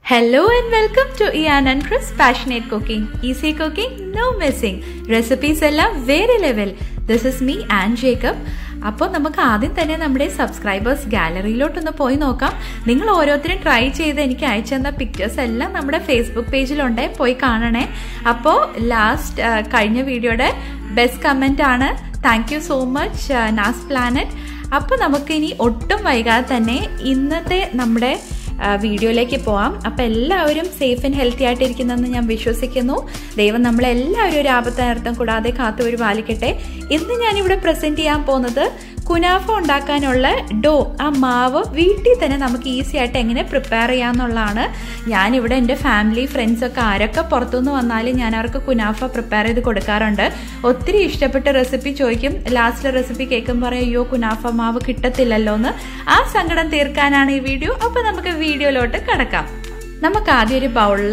Hello and welcome to Ian and Chris Passionate Cooking. Easy cooking, no missing. Recipes എല്ലാം വേറെ level this is me and Jacob അപ്പോൾ നമുക്ക് ആദ്യം തന്നെ നമ്മുടെ സബ്സ്ക്രൈബേഴ്സ് ഗാലറിയിലോട്ടൊന്ന് പോയി നോക്കാം നിങ്ങൾ ഓരോരുത്തരും ട്രൈ ചെയ്ത് എനിക്ക് അയച്ചു തന്ന പിക്ചേഴ്സ് എല്ലാം നമ്മുടെ ഫേസ്ബുക്ക് പേജിലുണ്ട് പോയി കാണണേ അപ്പോൾ ലാസ്റ്റ് കഴിഞ്ഞ വീഡിയോയുടെ ബെസ്റ്റ് കമൻ്റ് ആണ് thank you so much Naz planet അപ്പോൾ നമുക്കിനി ഒട്ടും വൈകാതെ തന്നെ ഇന്നത്തെ നമ്മുടെ വീഡിയോയിലേക്ക് പോവാം അപ്പം എല്ലാവരും സേഫ് ആൻഡ് ഹെൽത്തി ആയിട്ടിരിക്കുന്നെന്ന് ഞാൻ വിശ്വസിക്കുന്നു ദൈവം നമ്മളെല്ലാവരും ഒരു ആപത്തനർത്ഥം കൂടാതെ കാത്തു ഒരു പാലിക്കട്ടെ ഇന്ന് ഞാനിവിടെ പ്രസൻറ്റ് ചെയ്യാൻ പോകുന്നത് കുനാഫ ഉണ്ടാക്കാനുള്ള ഡോ ആ മാവ് വീട്ടിൽ തന്നെ നമുക്ക് ഈസി ആയിട്ട് എങ്ങനെ പ്രിപ്പയർ ചെയ്യാമെന്നുള്ളതാണ് ഞാനിവിടെ എൻ്റെ ഫാമിലി ഫ്രണ്ട്സൊക്കെ ആരൊക്കെ പുറത്തുനിന്ന് വന്നാലും ഞാൻ അവർക്ക് കുനാഫ പ്രിപ്പയർ ചെയ്ത് കൊടുക്കാറുണ്ട് ഒത്തിരി ഇഷ്ടപ്പെട്ട റെസിപ്പി ചോദിക്കും ലാസ്റ്റിലെ റെസിപ്പി കേൾക്കുമ്പോൾ പറയും അയ്യോ കുനാഫ മാവ് കിട്ടത്തില്ലല്ലോ എന്ന് ആ സങ്കടം തീർക്കാനാണ് ഈ വീഡിയോ അപ്പോൾ നമുക്ക് വീഡിയോയിലോട്ട് കിടക്കാം നമുക്ക് ആദ്യം ഒരു ബൗളിൽ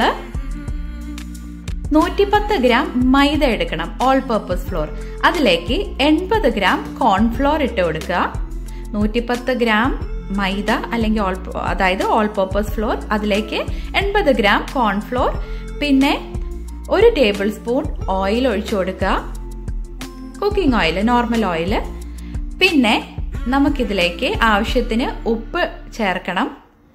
നൂറ്റിപ്പത്ത് ഗ്രാം മൈദ എടുക്കണം ഓൾ പർപ്പസ് ഫ്ലോർ അതിലേക്ക് എൺപത് ഗ്രാം കോൺഫ്ലോർ ഇട്ട് കൊടുക്കുക നൂറ്റിപ്പത്ത് ഗ്രാം മൈദ അല്ലെങ്കിൽ ഓൾ അതായത് ഓൾ പർപ്പസ് ഫ്ലോർ അതിലേക്ക് എൺപത് ഗ്രാം കോൺഫ്ലോർ പിന്നെ ഒരു ടേബിൾ സ്പൂൺ ഓയിൽ ഒഴിച്ചു കൊടുക്കുക കുക്കിംഗ് ഓയിൽ നോർമൽ ഓയിൽ പിന്നെ നമുക്കിതിലേക്ക് ആവശ്യത്തിന് ഉപ്പ് ചേർക്കണം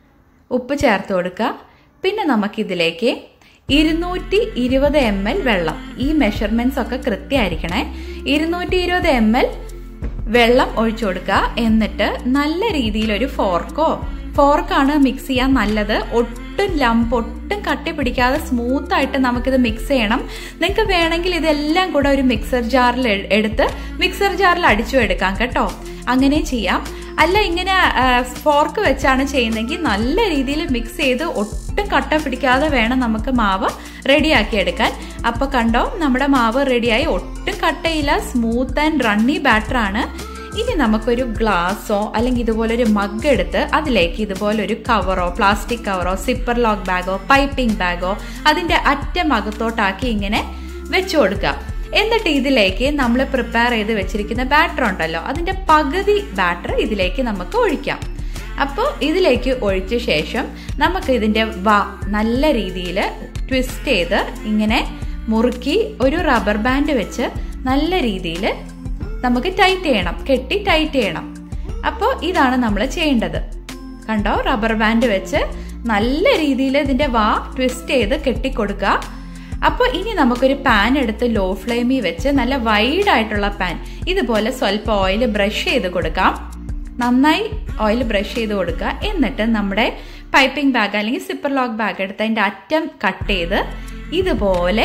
ഉപ്പ് ചേർത്ത് കൊടുക്കുക പിന്നെ നമുക്കിതിലേക്ക് ഇരുന്നൂറ്റി ഇരുപത് എം എൽ വെള്ളം ഈ മെഷർമെന്റ്സ് ഒക്കെ കൃത്യമായിരിക്കണേ ഇരുന്നൂറ്റി ഇരുപത് എം എൽ വെള്ളം ഒഴിച്ചു കൊടുക്കുക എന്നിട്ട് നല്ല രീതിയിൽ ഒരു ഫോർക്കോ ഫോർക്കാണ് മിക്സ് ചെയ്യാൻ നല്ലത് ഒട്ടും ലംപ് ഒട്ടും കട്ടി പിടിക്കാതെ സ്മൂത്ത് ആയിട്ട് നമുക്കിത് മിക്സ് ചെയ്യണം നിങ്ങൾക്ക് വേണമെങ്കിൽ ഇതെല്ലാം കൂടെ ഒരു മിക്സർ ജാറിൽ എടുത്ത് മിക്സർ ജാറിൽ അടിച്ചു എടുക്കാം കേട്ടോ അങ്ങനെ ചെയ്യാം അല്ല ഇങ്ങനെ ഫോർക്ക് വെച്ചാണ് ചെയ്യുന്നതെങ്കിൽ നല്ല രീതിയിൽ മിക്സ് ചെയ്ത് ഒട്ടും കട്ട പിടിക്കാതെ വേണം നമുക്ക് മാവ് റെഡിയാക്കി എടുക്കാൻ അപ്പോൾ കണ്ടോ നമ്മുടെ മാവ് റെഡിയായി ഒട്ടും കട്ടയില്ല സ്മൂത്ത് ആൻഡ് റണ്ണി ബാറ്റർ ആണ് ഇനി നമുക്കൊരു ഗ്ലാസോ അല്ലെങ്കിൽ ഇതുപോലെ ഒരു മഗ് എടുത്ത് അതിലേക്ക് ഇതുപോലെ ഒരു കവറോ പ്ലാസ്റ്റിക് കവറോ സിപ്പർ ലോക്ക് ബാഗോ പൈപ്പിംഗ് ബാഗോ അതിൻ്റെ അറ്റം അകത്തോട്ടാക്കി ഇങ്ങനെ വെച്ചു കൊടുക്കുക എന്നിട്ട് ഇതിലേക്ക് നമ്മൾ പ്രിപ്പയർ ചെയ്ത് വെച്ചിരിക്കുന്ന ബാറ്റർ ഉണ്ടല്ലോ അതിൻ്റെ പകുതി ബാറ്റർ ഇതിലേക്ക് നമുക്ക് ഒഴിക്കാം അപ്പോൾ ഇതിലേക്ക് ഒഴിച്ച ശേഷം നമുക്ക് ഇതിൻ്റെ വ നല്ല രീതിയിൽ ട്വിസ്റ്റ് ചെയ്ത് ഇങ്ങനെ മുറുക്കി ഒരു റബ്ബർ ബാൻഡ് വെച്ച് നല്ല രീതിയിൽ നമുക്ക് ടൈറ്റ് ചെയ്യണം കെട്ടി ടൈറ്റ് ചെയ്യണം അപ്പോൾ ഇതാണ് നമ്മൾ ചെയ്യേണ്ടത് കണ്ടോ റബ്ബർ ബാൻഡ് വെച്ച് നല്ല രീതിയിൽ ഇതിൻ്റെ വാ ട്വിസ്റ്റ് ചെയ്ത് കെട്ടിക്കൊടുക്കുക അപ്പോൾ ഇനി നമുക്കൊരു പാൻ എടുത്ത് ലോ ഫ്ലെയിമിൽ വെച്ച് നല്ല വൈഡ് ആയിട്ടുള്ള പാൻ ഇതുപോലെ സ്വല്പം ഓയിൽ ബ്രഷ് ചെയ്ത് കൊടുക്കാം നന്നായി ഓയിൽ ബ്രഷ് ചെയ്ത് കൊടുക്കുക എന്നിട്ട് നമ്മുടെ പൈപ്പിംഗ് ബാഗ് അല്ലെങ്കിൽ സിപ്പർ ലോക്ക് ബാഗ് എടുത്ത് അതിൻ്റെ അറ്റം കട്ട് ചെയ്ത് ഇതുപോലെ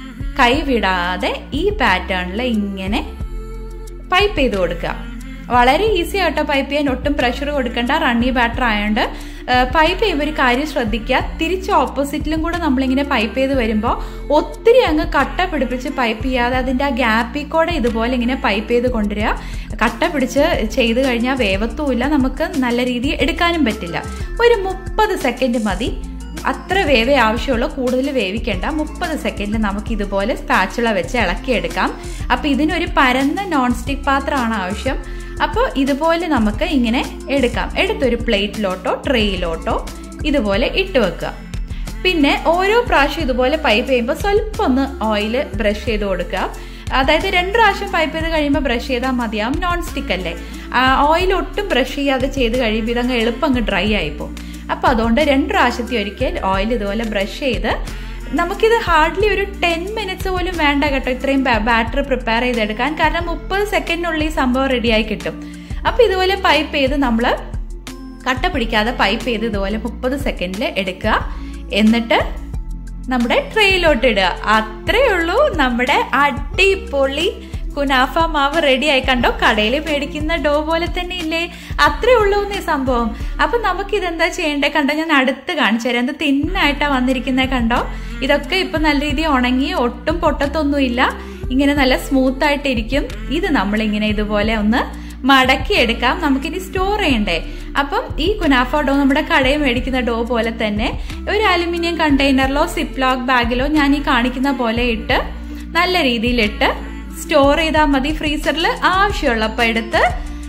കൈവിടാതെ ഈ പാറ്റേണിൽ ഇങ്ങനെ പൈപ്പ് ചെയ്ത് കൊടുക്കുക വളരെ ഈസി ആയിട്ടോ പൈപ്പ് ചെയ്യാൻ ഒട്ടും പ്രഷർ കൊടുക്കേണ്ട റണ്ണി ബാറ്റർ ആയതുകൊണ്ട് പൈപ്പ് ചെയ്യുമ്പോൾ ഒരു കാര്യം ശ്രദ്ധിക്കുക തിരിച്ച് ഓപ്പോസിറ്റിലും കൂടെ നമ്മളിങ്ങനെ പൈപ്പ് ചെയ്ത് വരുമ്പോൾ ഒത്തിരി അങ്ങ് കട്ട പിടിപ്പിച്ച് പൈപ്പ് ചെയ്യാതെ അതിൻ്റെ ആ ഗ്യാപ്പിൽ കൂടെ ഇതുപോലെ ഇങ്ങനെ പൈപ്പ് ചെയ്ത് കൊണ്ടുവരിക കട്ട പിടിച്ച് ചെയ്ത് കഴിഞ്ഞാൽ വേവത്തുമില്ല നമുക്ക് നല്ല രീതിയിൽ എടുക്കാനും പറ്റില്ല ഒരു മുപ്പത് സെക്കൻഡ് മതി അത്ര വേവേ ആവശ്യമുള്ളൂ കൂടുതൽ വേവിക്കേണ്ട മുപ്പത് സെക്കൻഡിൽ നമുക്ക് ഇതുപോലെ സ്പാച്ചുള വെച്ച് ഇളക്കിയെടുക്കാം അപ്പോൾ ഇതിനൊരു പരന്ന നോൺ സ്റ്റിക് പാത്രമാണ് ആവശ്യം അപ്പോൾ ഇതുപോലെ നമുക്ക് ഇങ്ങനെ എടുക്കാം എടുത്തൊരു പ്ലേറ്റിലോട്ടോ ട്രേയിലോട്ടോ ഇതുപോലെ ഇട്ട് വെക്കുക പിന്നെ ഓരോ പ്രാവശ്യം ഇതുപോലെ പൈപ്പ് ചെയ്യുമ്പോൾ സ്വല്പം ഒന്ന് ഓയിൽ ബ്രഷ് ചെയ്ത് കൊടുക്കുക അതായത് രണ്ട് പ്രാവശ്യം പൈപ്പ് ചെയ്ത് കഴിയുമ്പോൾ ബ്രഷ് ചെയ്താൽ മതിയാവും നോൺ സ്റ്റിക്ക് അല്ലേ ഓയിൽ ഒട്ടും ബ്രഷ് ചെയ്യാതെ ചെയ്ത് കഴിയുമ്പോൾ ഇതങ്ങ് എളുപ്പം അങ്ങ് ഡ്രൈ ആയിപ്പോവും അപ്പോൾ അതുകൊണ്ട് രണ്ട് പ്രാവശ്യത്തിൽ ഒരിക്കൽ ഓയിൽ ഇതുപോലെ ബ്രഷ് ചെയ്ത് നമുക്കിത് ഹാർഡ്ലി ഒരു ടെൻ മിനിറ്റ്സ് പോലും വേണ്ട കേട്ടോ ഇത്രയും ബാറ്റർ പ്രിപ്പയർ ചെയ്തെടുക്കാൻ കാരണം മുപ്പത് സെക്കൻഡിനുള്ളിൽ ഈ സംഭവം റെഡിയായി കിട്ടും അപ്പോൾ ഇതുപോലെ പൈപ്പ് ചെയ്ത് നമ്മൾ കട്ട പിടിക്കാതെ പൈപ്പ് ചെയ്ത് ഇതുപോലെ മുപ്പത് സെക്കൻഡിൽ എടുക്കുക എന്നിട്ട് നമ്മുടെ ട്രെയിലോട്ട് ഇടുക അത്രേ ഉള്ളൂ നമ്മുടെ അടിപൊളി കുനാഫ മാവ് റെഡി ആയി കണ്ടോ കടയിൽ മേടിക്കുന്ന ഡോ പോലെ തന്നെ ഇല്ലേ അത്രേ ഉള്ളൂ എന്നീ സംഭവം അപ്പൊ നമുക്ക് ഇതെന്താ ചെയ്യേണ്ടത് കണ്ടോ ഞാൻ അടുത്ത് കാണിച്ചു തരാം എന്ത് തിന്നായിട്ടാ വന്നിരിക്കുന്നത് കണ്ടോ ഇതൊക്കെ ഇപ്പൊ നല്ല രീതിയിൽ ഉണങ്ങി ഒട്ടും പൊട്ടത്തൊന്നുമില്ല ഇങ്ങനെ നല്ല സ്മൂത്ത് ആയിട്ടിരിക്കും ഇത് നമ്മളിങ്ങനെ ഇതുപോലെ ഒന്ന് മടക്കി എടുക്കാം നമുക്കിനി സ്റ്റോർ ചെയ്യണ്ടേ അപ്പം ഈ കുനാഫ ഡോ നമ്മുടെ കടയിൽ മേടിക്കുന്ന ഡോ പോലെ തന്നെ ഒരു അലുമിനിയം കണ്ടെയ്നറിലോ സിപ്ലോക്ക് ബാഗിലോ ഞാൻ ഈ കാണിക്കുന്ന പോലെ ഇട്ട് നല്ല രീതിയിൽ ഇട്ട് സ്റ്റോർ ചെയ്താൽ മതി ഫ്രീസറിൽ ആവശ്യമുള്ളപ്പോൾ എടുത്ത്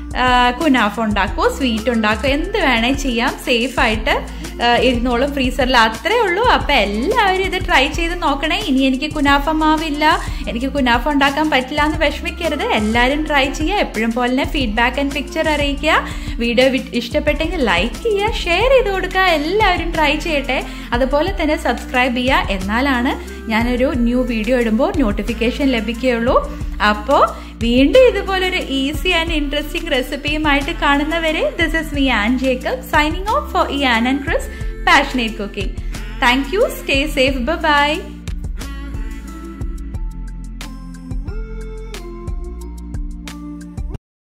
കുനാഫ ഉണ്ടാക്കുമോ സ്വീറ്റ് ഉണ്ടാക്കുമോ എന്ത് വേണേ ചെയ്യാം സേഫ് ആയിട്ട് ഇരുന്നോളും ഫ്രീസറിൽ അത്രേ ഉള്ളൂ അപ്പം എല്ലാവരും ഇത് ട്രൈ ചെയ്ത് നോക്കണേ ഇനി എനിക്ക് കുനാഫ മാവില്ല എനിക്ക് കുനാഫ ഉണ്ടാക്കാൻ പറ്റില്ല എന്ന് വിഷമിക്കരുത് എല്ലാവരും ട്രൈ ചെയ്യുക എപ്പോഴും പോലെ തന്നെ ഫീഡ്ബാക്ക് ആൻഡ് പിക്ചർ അറിയിക്കുക വീഡിയോ ഇഷ്ടപ്പെട്ടെങ്കിൽ ലൈക്ക് ചെയ്യുക ഷെയർ ചെയ്ത് കൊടുക്കുക എല്ലാവരും ട്രൈ ചെയ്യട്ടെ അതുപോലെ തന്നെ സബ്സ്ക്രൈബ് ചെയ്യുക എന്നാലാണ് ഞാനൊരു ന്യൂ വീഡിയോ ഇടുമ്പോൾ നോട്ടിഫിക്കേഷൻ ലഭിക്കുകയുള്ളൂ അപ്പോൾ വീണ്ടും ഇതുപോലൊരു ഈസി ആൻഡ് ഇൻട്രസ്റ്റിംഗ് റെസിപ്പിയുമായിട്ട് കാണുന്നവരെ this is me and Jacob signing off for ഈ Ann and Chris passionate cooking thank you stay safe by